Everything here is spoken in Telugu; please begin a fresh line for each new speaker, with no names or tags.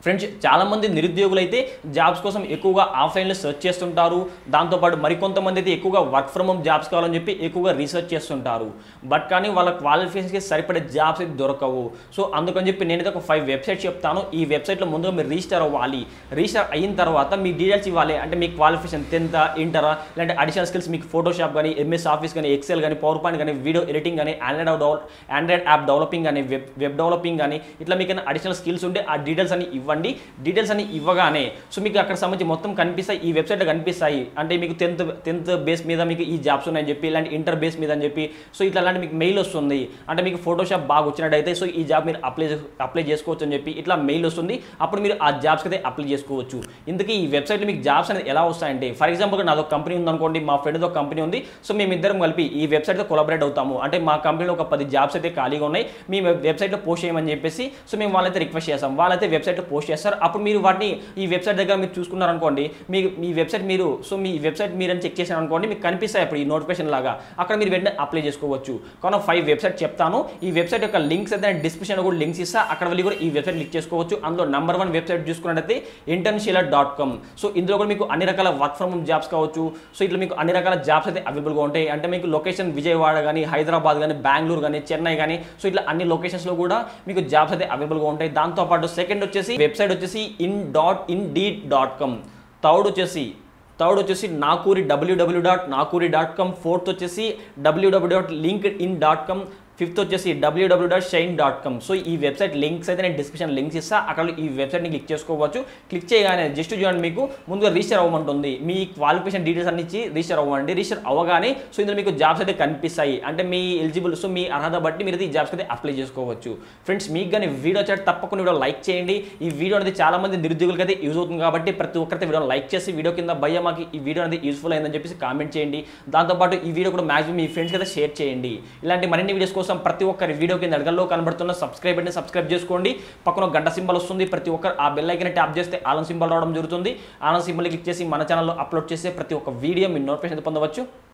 ఫ్రెండ్స్ చాలామంది నిరుద్యోగులు అయితే జాబ్స్ కోసం ఎక్కువగా ఆఫ్లైన్లో సెర్చ్ చేస్తుంటారు దాంతోపాటు మరికొంతమంది అయితే ఎక్కువగా వర్క్ ఫ్రమ్ హోమ్ జాబ్స్ కావాలని చెప్పి ఎక్కువగా రీసెర్చ్ చేస్తుంటారు బట్ కానీ వాళ్ళ క్వాలిఫికేషన్స్కి సరిపడే జాబ్స్ అయితే దొరకవు సో అందుకని చెప్పి నేనైతే ఒక ఫైవ్ వెబ్సైట్స్ చెప్తాను ఈ వెబ్సైట్లో ముందుగా మీరు రిజిస్టర్ అవ్వాలి రిజిస్టర్ అయిన తర్వాత మీ డీటెయిల్స్ ఇవ్వాలి అంటే మీ క్వాలిఫికేషన్ టెన్త్ ఇంటరా లేదంటే అడిషనల్ స్కిల్స్ మీకు ఫోటోషాప్ కానీ ఎంఎస్ ఆఫీస్ కానీ ఎక్సెల్ కానీ పవర్ పాయింట్ కానీ వీడియో ఎడిటింగ్ కానీ Android develop Android app developing కానీ వెబ్ వెబ్ డెవలపింగ్ కానీ ఇట్లా మీకు అడిషనల్ స్కిల్స్ ఉంటే ఆ డీటెయిల్స్ అని ఇవ్వండి డీటెయిల్స్ అని ఇవ్వగానే సో మీకు అక్కడ సంబంధించి మొత్తం కనిపిస్తాయి ఈ వెబ్సైట్లో కనిపిస్తాయి అంటే మీకు టెన్త్ టెన్త్ బేస్ మీద మీకు ఈ జాబ్స్ ఉన్నాయని చెప్పి ఇలాంటి ఇంటర్ బేస్ మీద అని చెప్పి సో ఇట్లా అలాంటి మీకు మెయిల్ వస్తుంది అంటే మీకు ఫోటోషాప్ బాగా వచ్చినట్టయితే సో ఈ జాబ్ మీరు అప్లై అప్లై చేసుకోవచ్చు అని చెప్పి ఇట్లా మెయిల్ వస్తుంది అప్పుడు మీరు ఆ జాబ్స్కి అయితే అప్లై చేసుకోవచ్చు ఇందుకే ఈ వెబ్సైట్లో మీకు జాబ్స్ అనేది ఎలా వస్తాయంటే ఫర్ ఎగ్జాంపుల్ నాదో కంపెనీ ఉందనుకోండి మా ఫ్రెండ్తో కంపెనీ ఉంది సో మేమిద్దరం కలిపి ఈ వెబ్సైట్తో కొలాబరేట్ అవుతాము అంటే మా కంపెనీలో ఒక పది జాబ్స్ అయితే ఖాళీగా ఉన్నాయి మీ వెబ్సైట్లో పోస్ట్ చేయమని చెప్పేసి సో మేము వాళ్ళైతే రిక్వెస్ట్ చేస్తాం వాళ్ళైతే వెబ్సైట్లో పోస్ట్ చేస్తారు అప్పుడు మీరు వాటిని ఈ వెబ్సైట్ దగ్గర మీరు చూసుకున్నారనుకోండి మీ మీ వెబ్సైట్ మీరు సో మీ వెబ్సైట్ మీరు చెక్ చేశారు అనుకోండి మీకు కనిపిస్తాయి అప్పుడు ఈ నోటిఫికేషన్ లాగా అక్కడ మీరు వెంటనే అప్లై చేసుకోవచ్చు కానీ ఫైవ్ వెబ్సైట్ చెప్తాను ఈ వెబ్సైట్ యొక్క లింక్స్ అయితే డిస్క్రిప్షన్ కూడా లింక్స్ ఇస్తా అక్కడ వెళ్ళి కూడా ఈ వెబ్సైట్ క్లిక్ చేసుకోవచ్చు అందులో నెంబర్ వన్ వెబ్సైట్ చూసుకున్నట్టయితే ఇంటర్న్షియల్ డాట్ కామ్ సో ఇందులో కూడా మీకు అన్ని రకాల వర్క్ ఫ్రమ్ హోమ్ జాబ్స్ కావచ్చు సో ఇట్లా మీకు అన్ని రకాల జాబ్స్ అయితే అవైలబుల్గా ఉంటాయి అంటే మీకు లొకేషన్ విజయవాడ కానీ హైదరాబాద్ కానీ బెంగళూరు కానీ చెన్నై కానీ సో ఇట్లా అన్ని లొకేషన్స్లో కూడా మీకు జాబ్స్ అయితే అవైలబుల్గా ఉంటాయి దాంతోపాటు సెకండ్ వచ్చేసి వెబ్సైట్ వచ్చేసి in dot indeed dot com third వచ్చేసి థర్డ్ వచ్చేసి Naukri W W dot Naukri dot com fourth వచ్చేసి W W dot LinkedIn dot com fifth వచ్చేసి W W dot Shine dot com so ఈ వెబ్సైట్ లింక్స్ అయితే నేను డిస్క్రిప్షన్ లింక్స్ ఇస్తా అక్కడ ఈ వెబ్సైట్ని క్లిక్ చేసుకోవచ్చు క్లిక్ చేయగానే జస్ట్ చూడండి మీకు ముందుగా రిజిస్టర్ అవ్వమంటుంది మీ క్వాలిఫికేషన్ డీటెయిల్స్ అన్ని ఇచ్చి రిజిస్టర్ అవ్వండి రిజిస్టర్ అవ్వగానే సో ఇందులో మీకు జాబ్స్ అయితే కనిపిస్తాయి అంటే మీ ఎలిజిబుల్ సో మీ అర్హత బట్టి మీరు అయితే ఈ జాబ్స్ అయితే అప్లై చేసుకోవచ్చు ఫ్రెండ్స్ మీకు కానీ వీడియో వచ్చాడు తప్పకుండా వీడియో లైక్ చేయండి ఈ వీడియో అనేది చాలా మంది నిరుద్యోగులకి అయితే యూజ్ అవుతుంది కాబట్టి ప్రతి ఒక్కరైతే వీడియో లైక్ చేసి వీడియో కింద భయ్య మాకు ఈ వీడియో అనేది యూస్ఫుల్ అయిందని చెప్పేసి కామెంట్ చేయండి దాంతోపాటు ఈ వీడియో కూడా మ్యాక్సిమం మీ ఫ్రెండ్స్కి అయితే షేర్ చేయండి ఇలాంటి మరిన్ని వీడియోస్ కోసం ప్రతి ఒక్కరి వీడియో కింద అడగల్లో కనబడుతున్న సబ్స్క్రైబ్ బటన్ సబ్స్క్రైబ్ చేసుకోండి పక్కన ఒక గంట సింబల్ వస్తుంది ప్రతి ఒక్కరు ఆ బెల్ ఐకన్ ట్యాప్ చేస్తే ఆలం సింబల్ రావడం జరుగుతుంది ఆలం సింబల్ క్లిక్ చేసి మన ఛానల్లో అప్లోడ్ చేసే ప్రతి ఒక్క వీడియో మీ నోటిఫికేషన్ పొందవచ్చు